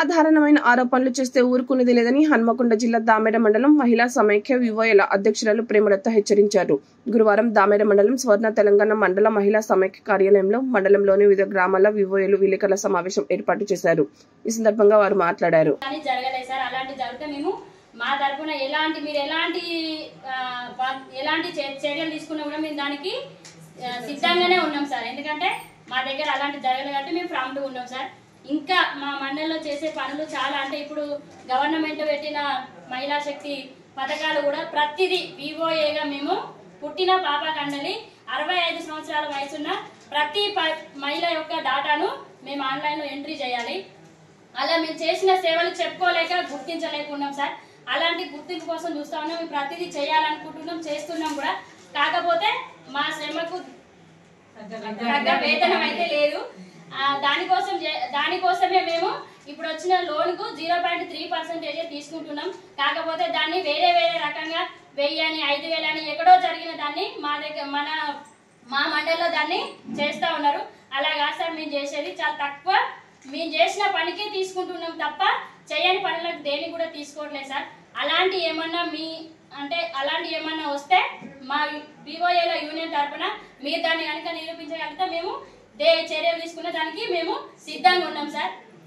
అసాధారణమైన ఆరోపణలు చేస్తే ఊరుకునేది లేదని హన్మకొండ జిల్లా దామెర మండలం మహిళా సమైక్య వివోయల అధ్యక్షురాలు ప్రేమలత హెచ్చరించారు గురువారం దామెర మండలం స్వర్ణ తెలంగాణ మండల మహిళా సమైక్య కార్యాలయంలో మండలంలోని వివిధ గ్రామాల వివోయలు విలేకరుల సమావేశం ఏర్పాటు చేశారు ఈ సందర్భంగా వారు మాట్లాడారు కానీ జరగలేదు సార్ అలాంటి జరిగితే మేము మా తరపున ఎలాంటి మీరు ఎలాంటి ఆ, వా- ఎలాంటి చే- చర్యలు తీసుకున్నా కూడా మేము దానికి ఆ, సిద్ధంగానే ఉన్నాం సార్ ఎందుకంటే మా దగ్గర అలాంటి జరగలేదు కాబట్టి మేము ప్రాంప్ట్గా ఉన్నాం సార్ ఇంకా మా మండలిలో చేసే పనులు చాలా అంటే ఇప్పుడు గవర్నమెంట్ పెట్టిన మహిళా శక్తి పథకాలు కూడా ప్రతిదీ వివోఏగా మేము పుట్టిన పాప కండలి అరవై ఐదు సంవత్సరాల వయసున్న ప్రతి ప- మహిళ యొక్క డాటాను మేము ఆన్లైన్లో ఎంట్రీ చేయాలి అలా మేము చేసిన సేవలు చెప్పుకోలేక గుర్తించలేకున్నాం సార్ అలాంటి గుర్తింపు కోసం చూస్తా ఉన్నాం మేము ప్రతిదీ చేయాలనుకుంటున్నాం చేస్తున్నాం కూడా కాకపోతే మా శ్రమకు తగ్గ వేతనం అయితే లేదు ఆ, దానికోసం చే- దానికోసమే మేము ఇప్పుడు వచ్చిన లోన్ కు జీరో పాయింట్ త్రీ పర్సెంటేజ్ తీసుకుంటున్నాం కాకపోతే దాన్ని వేరే వేరే రకంగా వెయ్యి అని ఐదు వేలు అని ఎక్కడో జరిగిన దాన్ని మా దగ్గర మన మా మండలిలో దాన్ని చేస్తా ఉన్నారు అలా కాదు సార్ మేము చేసేది చాలా తక్కువ మేము చేసిన పనికి తీసుకుంటున్నాం తప్ప చేయని పనులకు దేని కూడా తీసుకోవట్లేదు సార్ అలాంటి ఏమన్నా మీ అంటే అలాంటి ఏమన్నా వస్తే మా బీఓఏల యూనియన్ తరపున మీరు దాన్ని కనుక నిరూపించగలిగితే మేము దే చర్యలు తీసుకునే దానికి మేము సిద్ధంగా ఉన్నాం సార్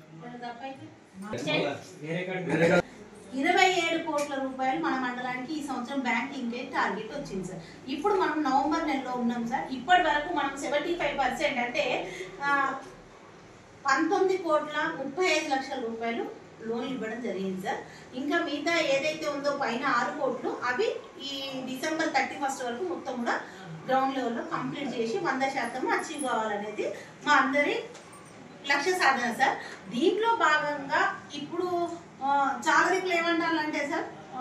ఇరవై ఏడు కోట్ల రూపాయలు మన మండలానికి ఈ సంవత్సరం బ్యాంక్ ఇంకేట్ టార్గెట్ వచ్చింది సార్ ఇప్పుడు మనం నవంబర్ నెలలో ఉన్నాం సార్ ఇప్పటి వరకు మనం సెవెంటీ ఫైవ్ పర్సెంట్ అంటే ఆ, పంతొమ్మిది కోట్ల ముప్పై ఐదు లక్షల రూపాయలు లోన్ ఇవ్వడం జరిగింది సార్ ఇంకా మిగతా ఏదైతే ఉందో పైన ఆరు కోట్లు అవి ఈ డిసెంబర్ థర్టీ ఫస్ట్ వరకు మొత్తం కూడా గ్రౌండ్ లెవెల్లో కంప్లీట్ చేసి వంద శాతం అచీవ్ కావాలనేది మా అందరి లక్ష్య సాధన సార్ దీంట్లో భాగంగా ఇప్పుడు ఆ, చాలా దిక్కులు ఏమంటారంటే సార్ ఆ,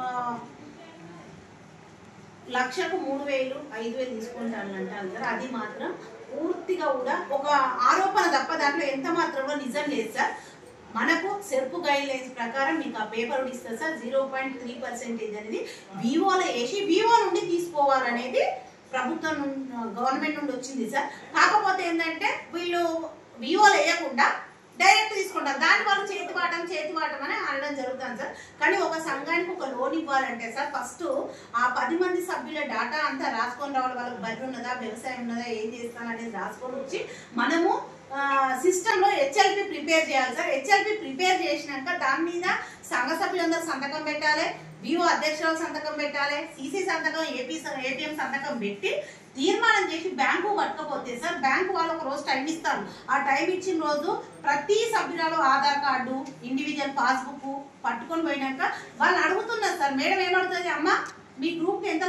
లక్షకు మూడు వేలు ఐదు వేలు తీసుకుంటాను అంటారు సార్ అది మాత్రం పూర్తిగా కూడా ఒక ఆరోపణ తప్ప దాంట్లో ఎంత మాత్రం కూడా నిజం లేదు సార్ మనకు సెర్పు గైడ్ లైన్స్ ప్రకారం మీకు ఆ పేపర్ కూడా ఇస్తారు sir zero point three percentage అనేది వివోలో వేసి వివో నుండి తీసుకోవాలనేది ప్రభుత్వం నుండి గవర్నమెంట్ నుండి వచ్చింది సార్ కాకపోతే ఏంటంటే వీళ్ళు వివోలో వేయకుండా డైరెక్ట్ తీసుకుంటారు దాని వాళ్ళు చేతి వాటం చేతి వాటం అని అనడం జరుగుతుంది సార్ కానీ ఒక సంఘానికి ఒక లోన్ ఇవ్వాలంటే సార్ ఫస్ట్ ఆ పది మంది సభ్యుల డాటా అంతా రాసుకొని రావాలి వాళ్ళకి బర్రె ఉన్నదా వ్యవసాయం ఉన్నదా ఏం చేస్తాను అనేది రాసుకొని వచ్చి మనము సిస్టమ్ లో హెచ్ఎల్పి ప్రిపేర్ చేయాలి సార్ హెచ్ఎల్పి ప్రిపేర్ చేసినాక దాని మీద సంఘ సభ్యులందరూ సంతకం పెట్టాలి వివో అధ్యక్షురాలు సంతకం పెట్టాలి సిసి సంతకం ఏపీ ఏపీఎం సంతకం పెట్టి తీర్మానం చేసి బ్యాంకు పట్టకపోతే సార్ బ్యాంకు వాళ్ళు ఒక రోజు టైం ఇస్తారు ఆ టైం ఇచ్చిన రోజు ప్రతి సభ్యురాలు ఆధార్ కార్డు ఇండివిజువల్ పాస్బుక్ పట్టుకొని పోయినాక వాళ్ళు అడుగుతున్నారు సార్ మేడం ఏమడుతుంది అమ్మ మీ గ్రూప్ ఎంత